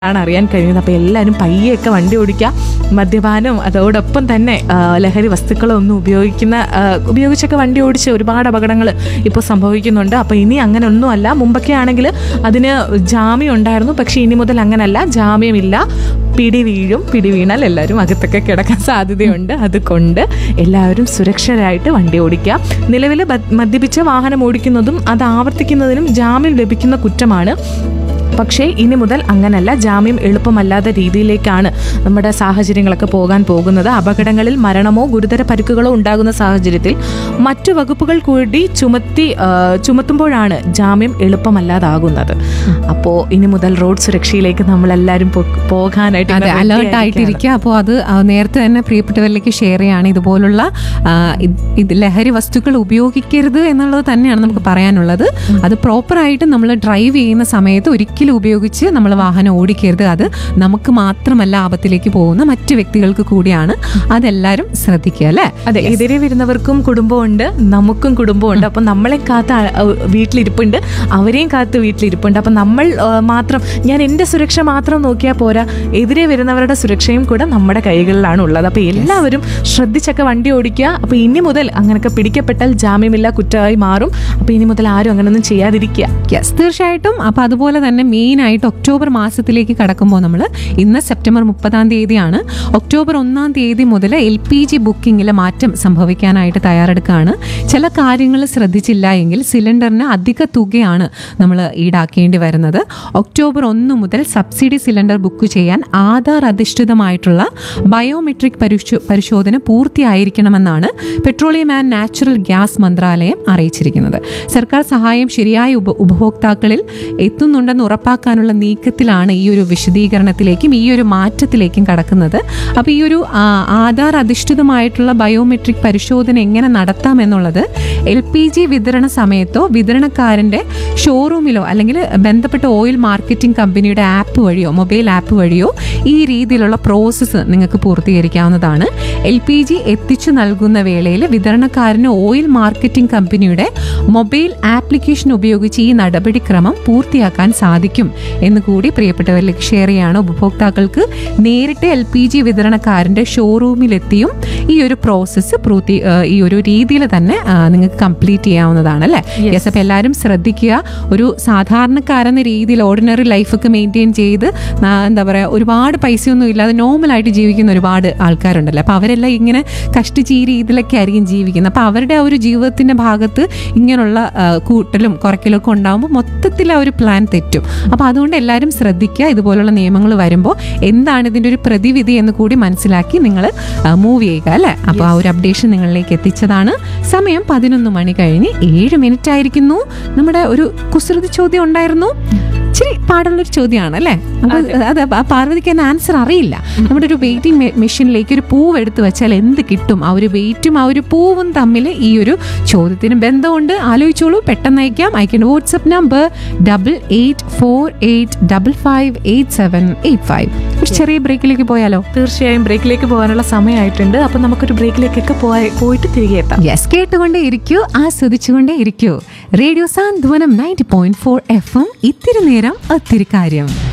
ആണ് അറിയാൻ കഴിയുന്നത് അപ്പോൾ എല്ലാവരും പയ്യൊക്കെ വണ്ടി ഓടിക്കുക മദ്യപാനം അതോടൊപ്പം തന്നെ ആ, ലഹരി വസ്തുക്കളോ ഒന്നും ഉപയോഗിക്കുന്ന ആ, ഉപയോഗിച്ചൊക്കെ വണ്ടി ഓടിച്ച് ഒരുപാട് അപകടങ്ങൾ ഇപ്പോൾ സംഭവിക്കുന്നുണ്ട് അപ്പോൾ ഇനി അങ്ങനെ ഒന്നുമല്ല മുമ്പൊക്കെ ആണെങ്കിൽ അതിന് ജാമ്യം ഉണ്ടായിരുന്നു പക്ഷേ ഇനി മുതൽ അങ്ങനല്ല ജാമ്യമില്ല പിടി വീഴും പിടി വീണാൽ എല്ലാവരും അകത്തൊക്കെ കിടക്കാൻ സാധ്യതയുണ്ട് അതുകൊണ്ട് എല്ലാവരും സുരക്ഷരായിട്ട് വണ്ടി ഓടിക്കുക നിലവിൽ മദ്യപിച്ച് വാഹനം ഓടിക്കുന്നതും അത് ആവർത്തിക്കുന്നതിനും ജാമ്യം ലഭിക്കുന്ന കുറ്റമാണ് പക്ഷേ ഇനി മുതൽ അങ്ങനല്ല ജാമ്യം എളുപ്പമല്ലാത്ത രീതിയിലേക്കാണ് നമ്മുടെ സാഹചര്യങ്ങളൊക്കെ പോകാൻ പോകുന്നത് അപകടങ്ങളിൽ മരണമോ ഗുരുതര പരിക്കുകളോ ഉണ്ടാകുന്ന സാഹചര്യത്തിൽ മറ്റു വകുപ്പുകൾ കൂടി ചുമത്തി ആ, ചുമത്തുമ്പോഴാണ് ജാമ്യം എളുപ്പമല്ലാതാകുന്നത് അപ്പോൾ ഇനി മുതൽ റോഡ് സുരക്ഷയിലേക്ക് നമ്മളെല്ലാവരും പോ- പോകാനായിട്ട് അതെ ഇങ്ങനെ അലേർട്ട് ready ആയിരിക്കുകയാണ്. ആയിട്ടിരിക്കുക അപ്പോൾ അത് ആ, നേരത്തെ തന്നെ പ്രിയപ്പെട്ടവരിലേക്ക് ഷെയർ ചെയ്യാണ് ഇതുപോലുള്ള ആ, ഇത് ഇത് ലഹരി വസ്തുക്കൾ ഉപയോഗിക്കരുത് എന്നുള്ളത് തന്നെയാണ് നമുക്ക് പറയാനുള്ളത് അത് പ്രോപ്പറായിട്ട് നമ്മൾ ഡ്രൈവ് ചെയ്യുന്ന സമയത്ത് ഒരിക്കലും ഉപയോഗിച്ച് നമ്മൾ വാഹനം ഓടിക്കരുത് അത് നമുക്ക് മാത്രമല്ല ആപത്തിലേക്ക് പോകുന്ന മറ്റു വ്യക്തികൾക്ക് കൂടിയാണ് അതെല്ലാവരും ശ്രദ്ധിക്കുക അല്ലേ അതെ എതിരെ വരുന്നവർക്കും കുടുംബമുണ്ട് നമുക്കും കുടുംബമുണ്ട് അപ്പം നമ്മളെ കാത്ത് ആ- ആ വീട്ടിലിരിപ്പുണ്ട് അവരെയും കാത്ത് വീട്ടിലിരിപ്പുണ്ട് അപ്പം നമ്മൾ ആ, മാത്രം ഞാൻ എൻ്റെ സുരക്ഷ മാത്രം നോക്കിയാൽ പോരാ എതിരെ വരുന്നവരുടെ സുരക്ഷയും കൂടെ നമ്മുടെ കൈകളിലാണ് ഉള്ളത് അപ്പോൾ എല്ലാവരും ശ്രദ്ധിച്ചൊക്കെ വണ്ടി ഓടിക്കുക അപ്പോൾ ഇനി മുതൽ അങ്ങനെയൊക്കെ പിടിക്കപ്പെട്ടാൽ ജാമ്യമില്ല കുറ്റമായി മാറും അപ്പോൾ ഇനി മുതൽ ആരും അങ്ങനെയൊന്നും ചെയ്യാതിരിക്കുക യെസ് തീർച്ചയായിട്ടും അപ്പോൾ അതുപോലെ തന്നെ മെയിൻ ആയിട്ട് ഒക്ടോബർ മാസത്തിലേക്ക് കടക്കുമ്പോൾ നമ്മൾ ഇന്ന് സെപ്റ്റംബർ മുപ്പതാം തീയതിയാണ് ഒക്ടോബർ ഒന്നാം തീയതി മുതൽ എൽ പി ജി ബുക്കിങ്ങിൽ മാറ്റം സംഭവിക്കാനായിട്ട് തയ്യാറെടുക്കുകയാണ് ചില കാര്യങ്ങൾ ശ്രദ്ധിച്ചില്ല എങ്കിൽ സിലിണ്ടറിന് അധിക തുകയാണ് നമ്മൾ ഈടാക്കേണ്ടി വരുന്നത് ഒക്ടോബർ ഒന്ന് മുതൽ സബ്സിഡി സിലിണ്ടർ ബുക്ക് ചെയ്യാൻ ആധാർ അധിഷ്ഠിതമായിട്ടുള്ള ബയോമെട്രിക് പരിശോ പരിശോധന പൂർത്തിയായിരിക്കണമെന്നാണ് പെട്രോളിയം ആൻഡ് നാച്ചുറൽ ഗ്യാസ് മന്ത്രാലയം അറിയിച്ചിരിക്കുന്നത് സർക്കാർ സഹായം ശരിയായ ഉപ ഉപഭോക്താക്കളിൽ എത്തുന്നുണ്ടെന്ന് ഉറപ്പാക്കാനുള്ള നീക്കത്തിലാണ് ഈ ഒരു വിശദീകരണത്തിലേക്കും ഈ ഒരു മാറ്റത്തിലേക്കും കടക്കുന്നത് അപ്പോൾ ഈ ഒരു ആ, ആധാർ അധിഷ്ഠിതമായിട്ടുള്ള ബയോമെട്രിക് പരിശോധന എങ്ങനെ നടത്താം എന്നുള്ളത് എൽ പി ജി വിതരണ സമയത്തോ വിതരണക്കാരൻ്റെ ഷോറൂമിലോ അല്ലെങ്കിൽ ബന്ധപ്പെട്ട ഓയിൽ മാർക്കറ്റിംഗ് കമ്പനിയുടെ ആപ്പ് വഴിയോ മൊബൈൽ ആപ്പ് വഴിയോ ഈ രീതിയിലുള്ള പ്രോസസ്സ് നിങ്ങൾക്ക് പൂർത്തീകരിക്കാവുന്നതാണ് എൽ പി ജി എത്തിച്ചു നൽകുന്ന വേളയിൽ വിതരണക്കാരന് ഓയിൽ മാർക്കറ്റിംഗ് കമ്പനിയുടെ മൊബൈൽ ആപ്ലിക്കേഷൻ ഉപയോഗിച്ച് ഈ നടപടിക്രമം പൂർത്തിയാക്കാൻ സാധിക്കും എന്ന് കൂടി പ്രിയപ്പെട്ടവരിലേക്ക് ഷെയർ ചെയ്യാണ് ഉപഭോക്താക്കൾക്ക് നേരിട്ട് എൽ പി ജി വിതരണക്കാരൻ്റെ ഷോറൂമിലെത്തിയും ഈ ഒരു പ്രോസസ്സ് പൂർത്തി ആ, ഈ ഒരു രീതിയിൽ തന്നെ ആ, നിങ്ങൾക്ക് കംപ്ലീറ്റ് ചെയ്യാവുന്നതാണ് അല്ലേ യെസ് അപ്പോൾ എല്ലാവരും ശ്രദ്ധിക്കുക ഒരു സാധാരണക്കാരെന്ന രീതിയിൽ ഓർഡിനറി ലൈഫൊക്കെ മെയിൻറ്റെയിൻ ചെയ്ത് ആ, എന്താ പറയുക ഒരുപാട് പൈസയൊന്നും ഇല്ലാതെ നോർമലായിട്ട് ജീവിക്കുന്ന ഒരുപാട് ആൾക്കാരുണ്ടല്ലോ അപ്പോൾ അവരെല്ലാം ഇങ്ങനെ കഷ്ടിച്ച് ഈ രീതിയിലൊക്കെ ആയിരിക്കും ജീവിക്കുന്നത് അപ്പോൾ അവരുടെ ആ ഒരു ജീവിതത്തിൻ്റെ ഭാഗത്ത് ഇങ്ങനെയുള്ള ആ, കൂട്ടലും കുറയ്ക്കലും ഒക്കെ ഉണ്ടാകുമ്പോൾ മൊത്തത്തിൽ ആ ഒരു പ്ലാൻ തെറ്റും അപ്പോൾ അതുകൊണ്ട് എല്ലാവരും ശ്രദ്ധിക്കുക ഇതുപോലുള്ള നിയമങ്ങൾ വരുമ്പോൾ എന്താണ് ഇതിൻ്റെ ഒരു പ്രതിവിധി എന്ന് കൂടി മനസ്സിലാക്കി നിങ്ങൾ മൂവ് ചെയ്യുക അല്ലേ അപ്പോൾ ആ ഒരു അപ്ഡേഷൻ നിങ്ങളിലേക്ക് എത്തിച്ചതാണ് സമയം പതിനൊന്ന് മണി കഴിഞ്ഞ് ഏഴ് മിനിറ്റ് ആയിരിക്കുന്നു നമ്മുടെ ഒരു കുസൃതി ചോദ്യം ഉണ്ടായിരുന്നു ഇച്ചിരി പാടുള്ളൊരു ചോദ്യമാണ് അല്ലേ അപ്പൊ അത് ആ പാർവതിക്ക് തന്നെ ആൻസർ അറിയില്ല നമ്മുടെ ഒരു വെയിറ്റിംഗ് മെഷീനിലേക്ക് ഒരു പൂവ് എടുത്തു വെച്ചാൽ എന്ത് കിട്ടും ആ ഒരു വെയിറ്റും ആ ഒരു പൂവും തമ്മിൽ ഈ ഒരു ചോദ്യത്തിന് ബന്ധമുണ്ട് ആലോചിച്ചോളൂ പെട്ടെന്ന് അയക്കാം അയക്കേണ്ട WhatsApp number double eight four eight double five eight seven eight five ഒരു ചെറിയ ബ്രേക്കിലേക്ക് പോയാലോ തീർച്ചയായും ബ്രേക്കിലേക്ക് പോകാനുള്ള സമയമായിട്ടുണ്ട് അപ്പം നമുക്കൊരു ബ്രേക്കിലേക്കൊക്കെ പോയി പോയിട്ട് തിരികെ എത്താം യെസ് കേട്ടുകൊണ്ടേ ഇരിക്കൂ ആസ്വദിച്ചുകൊണ്ടേ ഇരിക്കൂ radio Santhwanam ninety point four FM എം ഇത്തിരി നേരം ഒത്തിരി കാര്യം